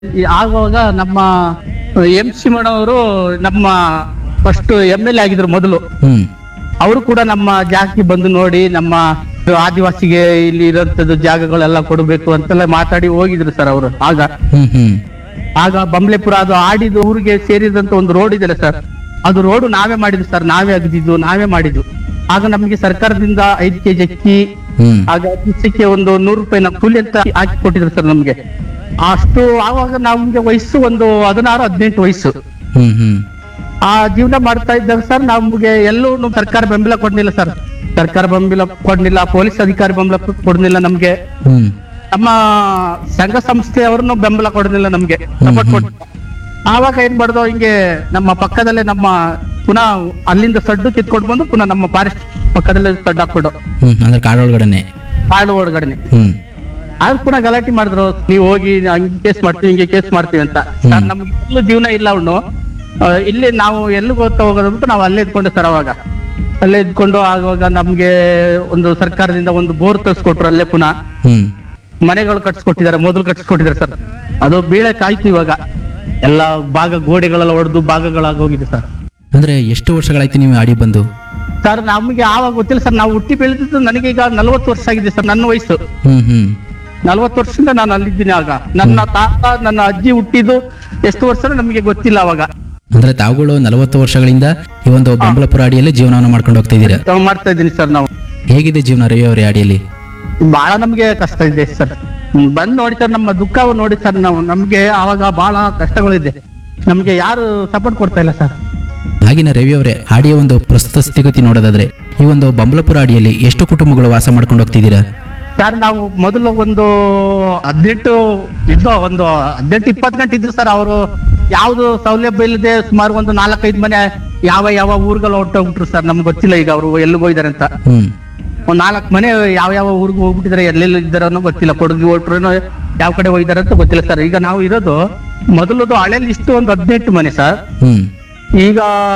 ಈ ಆಗುವಾಗ ನಮ್ಮ ಎಂ ಅವರು ನಮ್ಮ ಫಸ್ಟ್ ಎಂ ಎಲ್ ಎ ಆಗಿದ್ರು ಮೊದಲು ಹ್ಮ್ ಅವರು ಕೂಡ ನಮ್ಮ ಜಾಗಕ್ಕೆ ಬಂದು ನೋಡಿ ನಮ್ಮ ಆದಿವಾಸಿಗೆ ಇಲ್ಲಿ ಇರೋಂಥದ್ದು ಜಾಗಗಳೆಲ್ಲ ಕೊಡಬೇಕು ಅಂತೆಲ್ಲ ಮಾತಾಡಿ ಹೋಗಿದ್ರು ಸರ್ ಅವರು ಆಗ ಹ್ಮ್ ಹ್ಮ್ ಆಗ ಬಂಬ್ಲೆಪುರ ಅದು ಆಡಿದ ಊರಿಗೆ ಸೇರಿದಂತ ಒಂದು ರೋಡ್ ಇದೆಯಲ್ಲ ಸರ್ ಅದು ರೋಡ್ ನಾವೇ ಮಾಡಿದ್ವಿ ಸರ್ ನಾವೇ ಅಗದಿದ್ದು ನಾವೇ ಮಾಡಿದ್ದು ಆಗ ನಮಗೆ ಸರ್ಕಾರದಿಂದ ಐದು ಕೆಜಿ ಅಕ್ಕಿ ಹ್ಮ್ ಆಗ ದಿವಸಕ್ಕೆ ಒಂದು ನೂರು ರೂಪಾಯಿನ ಕೂಲಿ ಅಂತ ಹಾಕಿ ಕೊಟ್ಟಿದ್ರು ಸರ್ ನಮ್ಗೆ ಅಷ್ಟು ಆವಾಗ ನಮ್ಗೆ ವಯಸ್ಸು ಒಂದು ಹದಿನಾರು ಹದಿನೆಂಟು ವಯಸ್ಸು ಹ್ಮ್ ಹ್ಮ್ ಆ ಜೀವನ ಮಾಡ್ತಾ ಇದ್ದಾಗ ಸರ್ ನಮ್ಗೆ ಎಲ್ಲೂ ನಮ್ ಸರ್ಕಾರ ಬೆಂಬಲ ಕೊಡ್ಲಿಲ್ಲ ಸರ್ ಸರ್ಕಾರ ಬೆಂಬಲ ಕೊಡ್ಲಿಲ್ಲ ಪೊಲೀಸ್ ಅಧಿಕಾರಿ ಬೆಂಬಲ ಕೊಡ್ಲಿಲ್ಲ ನಮ್ಗೆ ಹ್ಮ್ ನಮ್ಮ ಸಂಘ ಸಂಸ್ಥೆಯವ್ರನ್ನು ಬೆಂಬಲ ಕೊಡಲಿಲ್ಲ ನಮ್ಗೆ ಸಪೋರ್ಟ್ ಕೊಡ್ ಆವಾಗ ಏನ್ ಮಾಡ್ದೋ ಹಿಂಗೆ ನಮ್ಮ ಪಕ್ಕದಲ್ಲೇ ನಮ್ಮ ಪುನಃ ಅಲ್ಲಿಂದ ಸಡ್ಡು ಕಿತ್ಕೊಂಡು ಬಂದು ಪುನಃ ನಮ್ಮ ಫಾರೆಸ್ಟ್ ಪಕ್ಕದಲ್ಲೇ ಸಡ್ಡು ಹಾಕ್ಬಿಡು ಹ್ಮ್ ಅಂದ್ರೆ ಕಾಡೊಳಗಡೆನೆ ಕಾಡು ಒಳಗಡೆ ಹ್ಮ್ ಆಗ ಪುನಃ ಗಲಾಟೆ ಮಾಡಿದ್ರು ನೀವು ಹೋಗಿ ಹಂಗೆ ಕೇಸ್ ಮಾಡ್ತೀವಿ ಹಿಂಗೆ ಕೇಸ್ ಮಾಡ್ತೀವಿ ಅಂತ ಸರ್ ನಮ್ಗೆ ಎಲ್ಲೂ ಜೀವನ ಇಲ್ಲ ಅವನು ಇಲ್ಲಿ ನಾವು ಎಲ್ಲಿ ಗೊತ್ತಾ ಹೋಗೋದು ಅಂತ ನಾವು ಅಲ್ಲೇ ಇದ್ಕೊಂಡೆ ಸರ್ ಅವಾಗ ಅಲ್ಲೇ ಇದ್ಕೊಂಡು ಆಗುವಾಗ ನಮ್ಗೆ ಒಂದು ಸರ್ಕಾರದಿಂದ ಒಂದು ಬೋರ್ ತರಿಸ್ಕೊಟ್ರು ಅಲ್ಲೇ ಪುನಃ ಹ್ಮ್ ಮನೆಗಳು ಕಟ್ಸ್ಕೊಟ್ಟಿದ್ದಾರೆ ಮೊದಲು ಕಟ್ಸ್ಕೊಟ್ಟಿದ್ದಾರೆ ಸರ್ ಅದು ಬೀಳಕ್ ಆಯ್ತು ಇವಾಗ ಎಲ್ಲ ಭಾಗ ಗೋಡೆಗಳೆಲ್ಲ ಹೊಡೆದು ಭಾಗಗಳಾಗಿ ಹೋಗಿದೆ ಸರ್ ಅಂದ್ರೆ ಎಷ್ಟು ವರ್ಷಗಳಾಯ್ತು ನೀವು ಆಡಿ ಬಂದು ಸರ್ ನಮಗೆ ಆವಾಗ ಗೊತ್ತಿಲ್ಲ ಸರ್ ನಾವು ಹುಟ್ಟಿ ಬೆಳೆದಿದ್ದು ನನಗೆ ಈಗ ನಲವತ್ತು ವರ್ಷ ಆಗಿದೆ ಸರ್ ನನ್ನ ವಯಸ್ಸು ಹ್ಮ್ ಹ್ಮ್ ನಲವತ್ತು ವರ್ಷದಿಂದ ನಾನು ಅಲ್ಲಿದ್ದೀನಿ ಆಗ ನನ್ನ ತಾತ ನನ್ನ ಅಜ್ಜಿ ಹುಟ್ಟಿದ್ದು ಎಷ್ಟು ವರ್ಷ ನಮಗೆ ಗೊತ್ತಿಲ್ಲ ಅವಾಗ ಅಂದ್ರೆ ತಾವುಗಳು ನಲವತ್ತು ವರ್ಷಗಳಿಂದ ಈ ಒಂದು ಬಂಬಳಪುರ ಅಡಿಯಲ್ಲಿ ಜೀವನವನ್ನು ಮಾಡ್ಕೊಂಡು ಹೋಗ್ತಾ ಇದ್ದೀರಾ ತಾವ್ ಮಾಡ್ತಾ ಇದ್ದೀನಿ ಸರ್ ನಾವು ಹೇಗಿದೆ ಜೀವನ ರವಿ ಅವರೇ ಅಡಿಯಲ್ಲಿ ಬಹಳ ನಮ್ಗೆ ಕಷ್ಟ ಇದೆ ಸರ್ ಬಂದ್ ನೋಡಿ ಸರ್ ನಮ್ಮ ದುಃಖ ನೋಡಿ ಸರ್ ನಾವು ನಮ್ಗೆ ಆವಾಗ ಬಹಳ ಕಷ್ಟಗಳಿದೆ ನಮ್ಗೆ ಯಾರು ಸಪೋರ್ಟ್ ಕೊಡ್ತಾ ಇಲ್ಲ ಸರ್ ಹಾಗೆಯೇ ರವಿ ಅವರೇ ಆಡಿಯ ಒಂದು ಪ್ರಸ್ತುತ ಸ್ಥಿತಿಗತಿ ನೋಡೋದಾದ್ರೆ ಈ ಒಂದು ಬಂಬಳಪುರ ಅಡಿಯಲ್ಲಿ ಎಷ್ಟು ಕುಟುಂಬಗಳು ವಾಸ ಮಾಡ್ಕೊಂಡು ಹೋಗ್ತಿದ್ದೀರಾ ಸರ್ ನಾವು ಮೊದಲು ಒಂದು ಹದಿನೆಂಟು ಇದ್ದು ಒಂದು ಹದಿನೆಂಟು ಇಪ್ಪತ್ತು ಗಂಟೆ ಇದ್ರು ಸರ್ ಅವರು ಯಾವ್ದು ಸೌಲಭ್ಯ ಇಲ್ಲದೆ ಸುಮಾರು ಒಂದು ನಾಲ್ಕೈದು ಮನೆ ಯಾವ ಯಾವ ಊರುಗಳು ಹೊಟ್ಟೋಗ್ಬಿಟ್ರು ಸರ್ ನಮ್ಗೆ ಗೊತ್ತಿಲ್ಲ ಈಗ ಅವರು ಎಲ್ಲಿಗೆ ಹೋಗಿದಾರೆ ಅಂತ ಹ್ಮ್ ಒಂದ್ ನಾಲ್ಕು ಮನೆ ಯಾವ ಯಾವ ಊರಿಗೆ ಹೋಗ್ಬಿಟ್ಟಿದ್ದಾರೆ ಎಲ್ಲೆಲ್ಲಿ ಇದ್ದಾರೋ ಅನ್ನೋ ಗೊತ್ತಿಲ್ಲ ಕೊಡಗಿ ಹೊಟ್ರು ಯಾವ ಕಡೆ ಹೋಗಿದಾರೆ ಅಂತ ಗೊತ್ತಿಲ್ಲ ಸರ್ ಈಗ ನಾವು ಇರೋದು ಮೊದಲದು ಹಳೆಯಲ್ಲಿ ಇಷ್ಟು ಒಂದು ಹದಿನೆಂಟು ಮನೆ ಸರ್ ಹ್ಮ್ ಈಗ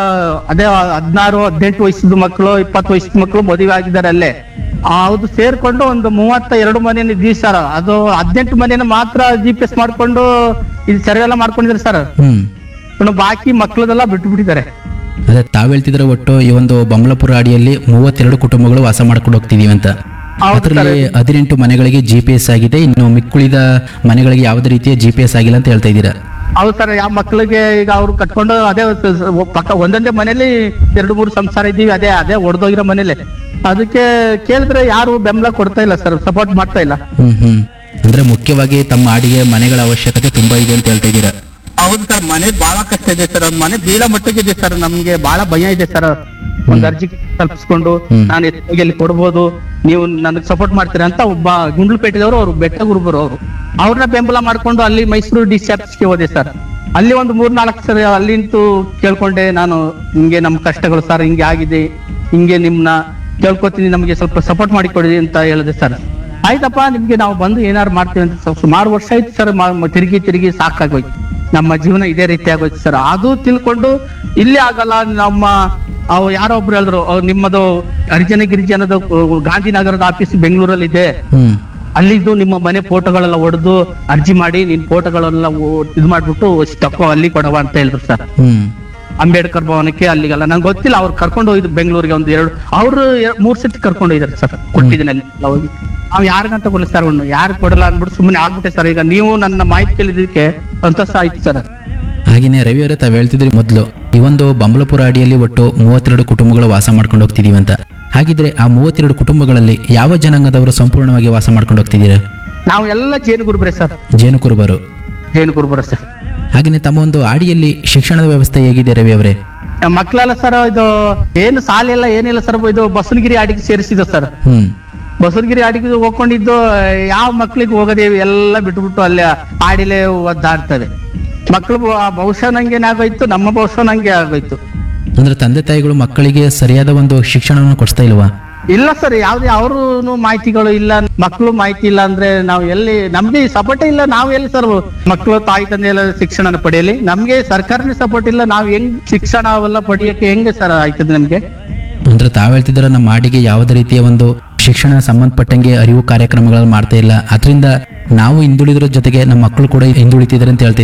ಅದೇ ಹದಿನಾರು ಹದಿನೆಂಟು ವಯಸ್ಸದ ಮಕ್ಕಳು ಇಪ್ಪತ್ತು ವಯಸ್ಸದ ಮಕ್ಕಳು ಮದುವೆ ಆಗಿದ್ದಾರೆ ಅಲ್ಲೇ ಅದು ಸೇರ್ಕೊಂಡು ಒಂದು ಮೂವತ್ತ ಎರಡು ಮನೆ ಇದ್ದೀವಿ ಸರ್ ಅದು ಹದಿನೆಂಟು ಮನೆನ ಮಾತ್ರ ಜಿ ಪಿ ಎಸ್ ಮಾಡ್ಕೊಂಡು ಇದು ಸರಿ ಎಲ್ಲ ಮಾಡ್ಕೊಂಡಿದ್ದಾರೆ ಸರ್ ಹ್ಮ್ ಇನ್ನು ಬಾಕಿ ಮಕ್ಕಳದೆಲ್ಲ ಬಿಟ್ಟು ಬಿಟ್ಟಿದ್ದಾರೆ ಅದೇ ತಾವ್ ಹೇಳ್ತಿದ್ರೆ ಒಟ್ಟು ಈ ಒಂದು ಬಂಬಳಪುರ ಅಡಿಯಲ್ಲಿ ಮೂವತ್ತೆರಡು ಕುಟುಂಬಗಳು ವಾಸ ಮಾಡ್ಕೊಂಡು ಹೋಗ್ತಿದೀವಿ ಅಂತ ಹೌದು ಅದರಲ್ಲಿ ಹದಿನೆಂಟು ಮನೆಗಳಿಗೆ ಜಿ ಪಿ ಎಸ್ ಆಗಿದೆ ಇನ್ನು ಮಿಕ್ಕುಳಿದ ಮನೆಗಳಿಗೆ ಯಾವುದೇ ರೀತಿಯ ಜಿ ಪಿ ಎಸ್ ಆಗಿಲ್ಲ ಅಂತ ಹೇಳ್ತಾ ಇದ್ದೀರಾ ಹೌದು ಸರ್ ಯಾವ ಮಕ್ಕಳಿಗೆ ಈಗ ಅವ್ರು ಕಟ್ಕೊಂಡು ಅದೇ ಸ- ಸ- ಪಕ್ಕ ಒಂದೊಂದೇ ಮನೇಲಿ ಎರಡು ಮೂರು ಸಂಸಾರ ಇದ್ದೀವಿ ಅದೇ ಅದೇ ಒಡೆದೋಗಿರೋ ಮನೇಲಿ ಅದಕ್ಕೆ ಕೇಳಿದ್ರೆ ಯಾರು ಬೆಂಬಲ ಕೊಡ್ತಾ ಇಲ್ಲ ಸರ್ ಸಪೋರ್ಟ್ ಮಾಡ್ತಾ ಇಲ್ಲ ಹ್ಮ್ ಹ್ಮ್ ಅಂದ್ರೆ ಮುಖ್ಯವಾಗಿ ತಮ್ಮ ಆಡಿಗೆ ಮನೆಗಳ ಅವಶ್ಯಕತೆ ತುಂಬಾ ಇದೆ ಅಂತ ಹೇಳ್ತಾ ಇದ್ದೀರಾ ಹೌದು ಸರ್ ಮನೆ ಬಹಳ ಕಷ್ಟ ಇದೆ ಸರ್ ಮನೆ ಬೀಳ ಮಟ್ಟಿಗೆ ಇದೆ ಸರ್ ನಮ್ಗೆ ಬಹಳ ಭಯ ಇದೆ ಸರ್ ಒಂದ್ ಅರ್ಜಿ ತಲುಪಿಸ್ಕೊಂಡು ಹ್ಮ್. ನಾನು ಎತ್ತಿಗೆ ಅಲ್ಲಿ ಕೊಡ್ಬೋದು ನೀವು ನನಗೆ ಸಪೋರ್ಟ್ ಮಾಡ್ತೀರಾ ಅಂತ ಒಬ್ಬ ಗುಂಡ್ಲುಪೇಟೆದವರು ಅವರು ಬೆಟ್ಟ ಗುರುಬರು ಅವರು ಅವ್ರನ್ನ ಬೆಂಬಲ ಮಾಡ್ಕೊಂಡು ಅಲ್ಲಿ ಮೈಸೂರು ಡಿ ಸಿ ಆಫೀಸ್ಗೆ ಹೋದೆ ಸರ್ ಅಲ್ಲಿ ಒಂದು ಮೂರ್ ನಾಲ್ಕು ಸರಿ ಅಲ್ಲಿಂತೂ ಕೇಳ್ಕೊಂಡೆ ನಾನು ಹಿಂಗೆ ನಮ್ ಕಷ್ಟಗಳು ಸರ್ ಹಿಂಗೆ ಆಗಿದೆ ಹಿಂಗೆ ನಿಮ್ನ ಕೇಳ್ಕೊತೀನಿ ನಮಗೆ ಸ್ವಲ್ಪ ಸಪೋರ್ಟ್ ಮಾಡಿ ಕೊಡಿ ಅಂತ ಹೇಳಿದೆ ಸರ್ ಆಯ್ತಪ್ಪ ನಿಮ್ಗೆ ನಾವು ಬಂದು ಏನಾರು ಮಾಡ್ತೀವಿ ಅಂತ ಸ- ಸುಮಾರು ವರ್ಷ ಆಯ್ತು ಸರ್ ತಿರುಗಿ ತಿರುಗಿ ಸಾಕಾಗೋಯ್ತು ನಮ್ಮ ಜೀವನ ಇದೇ ರೀತಿ ಆಗೋಯ್ತು ಸರ್ ಅದು ತಿಳ್ಕೊಂಡು ಇಲ್ಲಿ ಆಗಲ್ಲ ನಮ್ಮ ಅವು ಯಾರೋ ಒಬ್ರು ಹೇಳಿದ್ರು ಅವ್ರು ನಿಮ್ಮದು ಹರಿಜನ ಗಿರಿಜನದ ಅಹ್, ಗಾಂಧಿನಗರದ ಆಫೀಸ್ ಬೆಂಗಳೂರಲ್ಲಿ ಇದೆ ಹ್ಮ್ ಅಲ್ಲಿದ್ದು ನಿಮ್ಮ ಮನೆ ಫೋಟೋಗಳೆಲ್ಲ ಹೊಡೆದು ಅರ್ಜಿ ಮಾಡಿ ನಿನ್ ಫೋಟೋಗಳೆಲ್ಲ ಇದು ಮಾಡ್ಬಿಟ್ಟು ತಕ್ಕೋ ಅಲ್ಲಿ ಕೊಡವ ಅಂತ ಹೇಳಿದ್ರು ಸರ್ ಹ್ಮ್ ಅಂಬೇಡ್ಕರ್ ಭವನಕ್ಕೆ ಅಲ್ಲಿಗೆಲ್ಲ ನಂಗೆ ಗೊತ್ತಿಲ್ಲ ಅವ್ರು ಕರ್ಕೊಂಡು ಹೋಗಿದ್ರು ಬೆಂಗಳೂರಿಗೆ ಒಂದು ಎರಡು ಅವರು ಮೂರ್ ಸತಿ ಕರ್ಕೊಂಡು ಹೋಗಿದ್ದಾರೆ ಸರ್ ಕೊಟ್ಟಿದ್ದೀನಿ ಅಲ್ಲಿ ಎಲ್ಲ ಹೋಗಿ ನಾವು ಯಾರಿಗಂತ ಕೊಡಲಿ ಸರ್ ಒಂದು ಯಾರು ಕೊಡಲ್ಲ ಅಂದ್ಬಿಟ್ಟು ಸುಮ್ಮನೆ ಆಗ್ಬಿಟ್ಟೆ ಸರ್ ಈಗ ನೀವು ನನ್ನ ಮಾಹಿತಿ ಕೇಳಿದ್ದಕ್ಕೆ ಸಂತೋಷ ಆಯ್ತು ಸರ್ ಹಾಗೆಯೇ ರವಿ ಅವರೇ ತಾವು ಹೇಳ್ತಿದ್ರಿ ಮೊದಲು ಈ ಒಂದು ಬಂಬಳಪುರ ಅಡಿಯಲ್ಲಿ ಒಟ್ಟು ಮೂವತ್ತೆರಡು ಕುಟುಂಬಗಳು ವಾಸ ಮಾಡ್ಕೊಂಡು ಹೋಗ್ತಿದೀವಿ ಅಂತ ಹಾಗಿದ್ರೆ ಆ ಮೂವತ್ತೆರಡು ಕುಟುಂಬಗಳಲ್ಲಿ ಯಾವ ಜನಾಂಗದವರು ಸಂಪೂರ್ಣವಾಗಿ ವಾಸ ಮಾಡ್ಕೊಂಡು ಹೋಗ್ತಿದ್ದೀರಾ ನಾವು ಎಲ್ಲ ಜೇನು ಗುರುಬ್ರೆ ಸರ್ ಜೇನು ಕುರುಬರು ಜೇನು ಗುರುಬ್ರೆ ಸರ್ ಹಾಗೆಯೇ ತಮ್ಮ ಒಂದು ಆಡಿಯಲ್ಲಿ ಶಿಕ್ಷಣದ ವ್ಯವಸ್ಥೆ ಹೇಗಿದೆ ರವಿ ಅವರೇ ಮಕ್ಕಳೆಲ್ಲ ಸರ್ ಇದು ಏನು ಸಾಲ ಎಲ್ಲ ಏನಿಲ್ಲ ಸರ್ ಇದು ಬಸವನಗಿರಿ ಅಡಿಗೆ ಸೇರಿಸಿದ ಸರ್ ಹ್ಮ್ ಬಸವನಗಿರಿ ಅಡಿಗೆ ಹೋಗ್ಕೊಂಡಿದ್ದು ಯಾವ ಮಕ್ಳಿಗೆ ಹೋಗದೆ ಎಲ್ಲ ಬಿಟ್ಬಿಟ್ಟು ಅಲ್ಲಿ ಆಡಿಲೆ ಒದ್ದಾಡ್ತದೆ ಮಕ್ಳು ಬಹುಶಃ ನಂಗೆ ಆಗೋಯ್ತು ನಮ್ಮ ಬಹುಶಃ ನಂಗೆ ಆಗೋಯ್ತು ಅಂದ್ರೆ ತಂದೆ ತಾಯಿಗಳು ಮಕ್ಕಳಿಗೆ ಸರಿಯಾದ ಒಂದು ಶಿಕ್ಷಣವನ್ನು ಕೊಡಿಸ್ತಾ ಇಲ್ವಾ ಇಲ್ಲ ಸರ್ ಯಾವ್ದೇ ಅವರು ಮಾಹಿತಿಗಳು ಇಲ್ಲ ಮಕ್ಕಳು ಮಾಹಿತಿ ಇಲ್ಲ ಅಂದ್ರೆ ನಾವು ಎಲ್ಲಿ ನಮ್ಗೆ ಸಪೋರ್ಟ್ ಇಲ್ಲ ನಾವು ಎಲ್ಲಿ ಸರ್ ಮಕ್ಕಳು ತಾಯಿ ತಂದೆ ಎಲ್ಲ ಶಿಕ್ಷಣ ಪಡೆಯಲಿ ನಮ್ಗೆ ಸರ್ಕಾರನೇ ಸಪೋರ್ಟ್ ಇಲ್ಲ ನಾವು ಹೆಂಗ್ ಶಿಕ್ಷಣ ಅವೆಲ್ಲ ಪಡೆಯಕ್ಕೆ ಹೆಂಗೆ ಸರ್ ಆಯ್ತದೆ ನಮ್ಗೆ ಅಂದ್ರೆ ತಾವ್ ಹೇಳ್ತಿದ್ದೀರ ನಮ್ಮ ಆಡಿಗೆ ಯಾವುದೇ ರೀತಿಯ ಒಂದು ಶಿಕ್ಷಣ ಸಂಬಂಧಪಟ್ಟಂಗೆ ಅರಿವು ಕಾರ್ಯಕ್ರಮಗಳನ್ನು ಮಾಡ್ತಾ ಇಲ್ಲ ಅದರಿಂದ ನಾವು ಹಿಂದುಳಿದ್ರ ಜೊತೆಗೆ ನಮ್ಮ ಮಕ್ಕಳು ಕೂಡ ಹಿಂದುಳಿತಿದ್ದಾರೆ ಅಂತ ಹೇಳ್ತಾ